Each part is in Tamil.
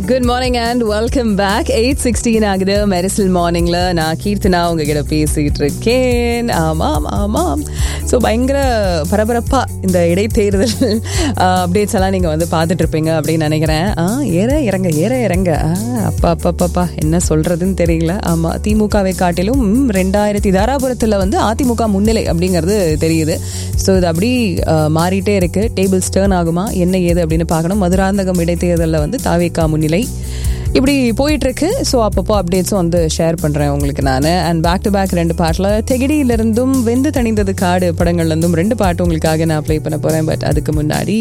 Good morning and welcome back eight sixteen ஆகுது மெரிசல் மார்னிங்ல நான் கீர்த்தனா உங்ககிட்ட பேசிட்டு இருக்கேன் ஆமாம் ஆமாம் ஸோ பயங்கர பரபரப்பா இந்த இடைத்தேர்தல் அப்டேட்ஸ் எல்லாம் நீங்க வந்து பார்த்துட்டு இருப்பீங்க அப்படின்னு நினைக்கிறேன் ஆ ஏற இறங்க ஏற இறங்க ஆ, அப்பா அப்பா அப்பா என்ன சொல்றதுன்னு தெரியல ஆமா திமுகவை காட்டிலும் ரெண்டாயிரத்தி தாராபுரத்தில் வந்து அதிமுக முன்னிலை அப்படிங்கிறது தெரியுது ஸோ இது அப்படி ஆ, மாறிட்டே இருக்கு டேபிள்ஸ் டேர்ன் ஆகுமா என்ன ஏது அப்படின்னு பார்க்கணும் மதுராந்தகம் இடைத்தேர்தலில் வந்து தாவேக்கா முன்னிலை இப்படி போயிட்டு இருக்கு ஸோ அப்பப்போ அப்டேட்ஸும் வந்து ஷேர் பண்றேன் உங்களுக்கு நான் அண்ட் பேக் டு பேக் ரெண்டு பாட்டில் தெகிடியிலிருந்தும் வெந்து தணிந்தது காடு படங்கள்ல இருந்தும் ரெண்டு பாட்டு உங்களுக்காக நான் ப்ளே பண்ண போறேன் பட் அதுக்கு முன்னாடி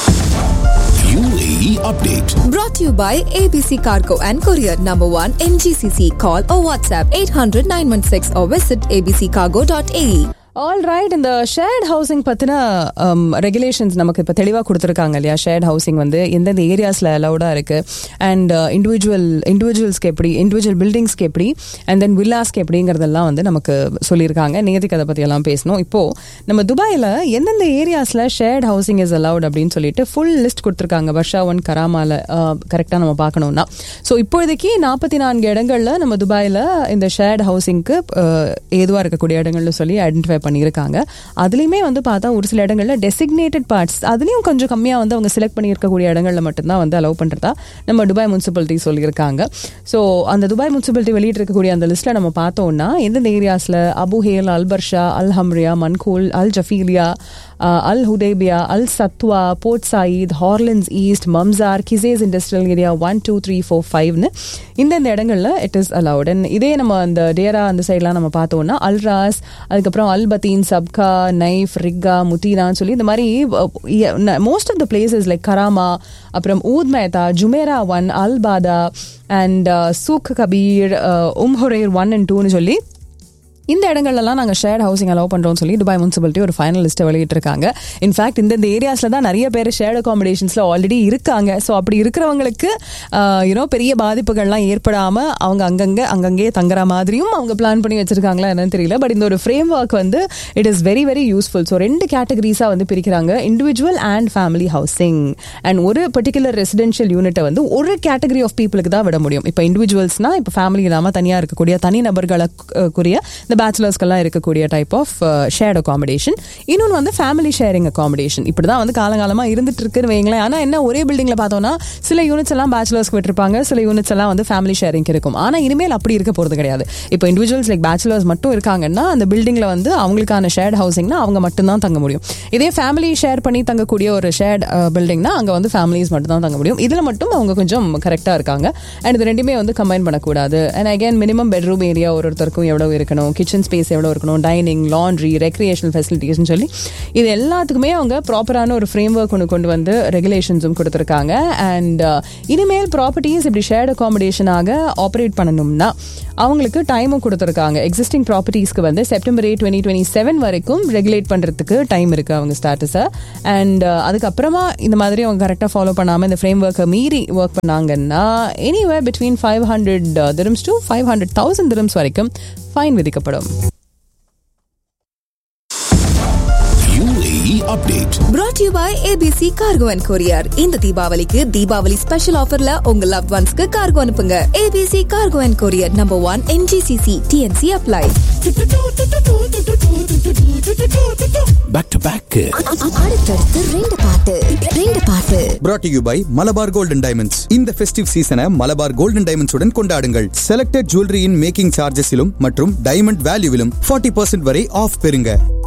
UAE update. Brought to you by ABC Cargo and Courier Number 1 MGCC. Call or WhatsApp 800 916 or visit abccargo.ae. All right இந்த ஷேர்ட் ஹவுசிங் பற்றின ரெகுலேஷன்ஸ் நமக்கு இப்போ தெளிவாக கொடுத்துருக்காங்க இல்லையா ஷேர்ட் ஹவுசிங் வந்து எந்தெந்த ஏரியாஸில் அலௌடாக இருக்குது அண்ட் இண்டிவிஜுவல் இண்டிவிஜுவல்ஸ்க்கு எப்படி இண்டிவிஜுவல் பில்டிங்ஸ்க்கு எப்படி அண்ட் தென் வில்லாஸ்க்கு எப்படிங்கிறதெல்லாம் வந்து நமக்கு சொல்லியிருக்காங்க நேற்றுக்கு அதை பற்றியெல்லாம் பேசணும் இப்போது நம்ம துபாயில் எந்தெந்த ஏரியாஸில் ஷேர்ட் ஹவுசிங் இஸ் அலௌட் அப்படின்னு சொல்லிட்டு ஃபுல் லிஸ்ட் கொடுத்துருக்காங்க வர்ஷா ஒன் கராமால கரெக்டாக நம்ம பார்க்கணும்னா ஸோ இப்போதைக்கு நாற்பத்தி நான்கு இடங்களில் நம்ம துபாயில் இந்த ஷேர்ட் ஹவுசிங்க்கு ஏதுவாக இருக்கக்கூடிய இடங்கள்னு சொல்லி ஐடென்டிஃபை பண்ணியிருக்காங்க அதுலேயுமே வந்து பார்த்தா ஒரு சில இடங்களில் டெசிக்னேட்டட் பார்ட்ஸ் அதுலேயும் கொஞ்சம் கம்மியாக வந்து அவங்க செலக்ட் பண்ணியிருக்கக்கூடிய இடங்களில் மட்டும்தான் வந்து அலோவ் பண்ணுறதா நம்ம துபாய் முனிசிபாலிட்டி சொல்லியிருக்காங்க ஸோ அந்த துபாய் முனிசிபாலிட்டி வெளியிட்டிருக்கக்கூடிய அந்த லிஸ்ட்டில் நம்ம பார்த்தோம்னா எந்தெந்த ஏரியாஸில் Abu Hail Al Barsha Al Hamriya Mankhool Al Jafiliya Al Hudaiba Al Satwa Port Saeed Hor Al Anz East Mamzar Qusais industrial area one two three four ஃபைவ்னு இந்தந்த இடங்களில் இட் இஸ் அலவுட் அண்ட் இதே நம்ம அந்த டேரா அந்த சைட்லாம் நம்ம பார்த்தோம்னா அல்ராஸ் அதுக்கப்புறம் அல் பத்தீன் சப்கா நைஃப் ரிக்கா முத்தீனான்னு சொல்லி இந்த மாதிரி most of the places like Karama அப்புறம் Oud Metha Jumeirah one Al Badaa and Souk Kabir Umm Hurair one and டூன்னு சொல்லி இந்த இடங்கள்லாம் நாங்கள் ஷேர்ட் ஹவுசிங் அலோவ் பண்ணுறோம் சொல்லி துபாய் முனிசிபாலிட்டி ஒரு ஃபைனல் லிஸ்ட்டை வெளியிட்டிருக்காங்க இன்ஃபேக்ட் இந்த ஏரியாஸில் தான் நிறைய பேர் ஷேர்ட் அகாமடேஷன்ஸில் ஆல்ரெடி இருக்காங்க ஸோ அப்படி இருக்கிறவங்களுக்கு யூனோ பெரிய பாதிப்புகள்லாம் ஏற்படாமல் அவங்க அங்கங்கே அங்கங்கே தங்குற மாதிரியும் அவங்க பிளான் பண்ணி வச்சிருக்காங்களா என்னன்னு தெரியல பட் இந்த ஒரு ஃப்ரேம் ஒர்க் வந்து it is very very useful so ரெண்டு கேட்டகரிஸாக வந்து பிரிக்கிறாங்க individual and family housing and ஒரு பர்டிகுலர் ரெசிடென்ஷியல் யூனிட்டை வந்து ஒரு கேட்டகரி ஆஃப் பீப்புளுக்கு தான் விட முடியும் இப்போ இண்டிவிஜுவல்ஸ்னா இப்போ ஃபேமிலி இல்லாமல் தனியாக இருக்கக்கூடிய தனி நபர்களுக்குரிய இந்த பேச்சுலர்ஸ்க்கெல்லாம் இருக்கக்கூடிய டைப் ஆஃப் ஷேர்ட் அகாமடேஷன் இன்னொன்று வந்து ஃபேமிலி ஷேரிங் அகாமடேஷன் இப்படி தான் வந்து காலங்காலமாக இருந்துட்டு இருக்குன்னு வைங்களேன் ஆனால் என்ன ஒரே பில்டிங்கில் பார்த்தோம்னா சில யூனிட்ஸ் எல்லாம் பேச்சுலர்ஸ்க்கு விட்டுருப்பாங்க சில யூனிட்ஸ் எல்லாம் வந்து ஃபேமிலி ஷேரிங் இருக்கும் ஆனால் இனிமேல் அப்படி இருக்க போகிறது கிடையாது இப்போ இண்டிவிஜுவல்ஸ் லைக் பேச்சுலர்ஸ் மட்டும் இருக்காங்கன்னா அந்த பில்டிங்கில் வந்து அவங்களுக்கான ஷேர்ட் ஹவுசிங்னா அவங்க மட்டும்தான் தங்க முடியும் இதே ஃபேமிலி ஷேர் பண்ணி தங்கக்கூடிய ஒரு ஷேர்ட் பில்டிங்னா அங்கே வந்து ஃபேமிலிஸ் மட்டும் தான் தங்க முடியும் இதில் மட்டும் அவங்க கொஞ்சம் கரெக்டாக இருக்காங்க அண்ட் இது ரெண்டுமே வந்து கம்பைன் பண்ணக்கூடாது and again minimum bedroom area ஒரு ஒருத்தருக்கும் எவ்வளோ இருக்கணும் கிச்சன் ஸ்பேஸ் எவ்வளோ இருக்கணும் டைனிங் லாண்ட்ரி ரெக்ரியேஷனல் ஃபெசிலிட்டிஸ்னு சொல்லி இது எல்லாத்துக்குமே அவங்க ப்ராப்பரான ஒரு ஃப்ரேம் ஒர்க் ஒன்று கொண்டு வந்து ரெகுலேஷன்ஸும் கொடுத்துருக்காங்க அண்ட் இனிமேல் ப்ராப்பர்ட்டிஸ் இப்படி ஷேர்ட் அகாமடேஷனாக ஆப்ரேட் பண்ணணும்னா அவங்களுக்கு டைமும் கொடுத்துருக்காங்க எக்ஸிஸ்டிங் ப்ராப்பர்ட்டிஸ்க்கு வந்து September eight twenty twenty seven வரைக்கும் ரெகுலேட் பண்ணுறதுக்கு டைம் இருக்குது அவங்க ஸ்டாட்டஸை அண்ட் அதுக்கப்புறமா இந்த மாதிரி அவங்க கரெக்டாக ஃபாலோ பண்ணாமல் இந்த ஃப்ரேம் ஒர்க்கை மீறி ஒர்க் பண்ணாங்கன்னா anyway between five hundred dirhams to five hundred thousand dirhams வரைக்கும் ஃபைன் விதிக்கப்படும் UAE update. Brought to you by ABC Cargo and Courier. இந்த தீபாவளிக்கு தீபாவளி ஸ்பெஷல் ஆஃபர்ல உங்க லவ் ஒன்ஸ்க்கு கார்கோ அனுப்புங்க ABC Cargo and Courier Number 1 MGCC TNC apply. Back to back. அடுத்தடுத்து ரெண்டு பாட்டு ரெண்டு பாட்டு brought to you by Malabar golden diamonds இந்த ஃபெஸ்டிவ் சீசனை மலபார் கோல்டன் டைமண்ட்ஸ் உடன் கொண்டாடுங்கள் செலக்டட் ஜுவல்லரியின் மேக்கிங் சார்ஜஸிலும் மற்றும் டைமண்ட் வேல்யூவிலும் 40% வரை ஆஃப் பெறுங்க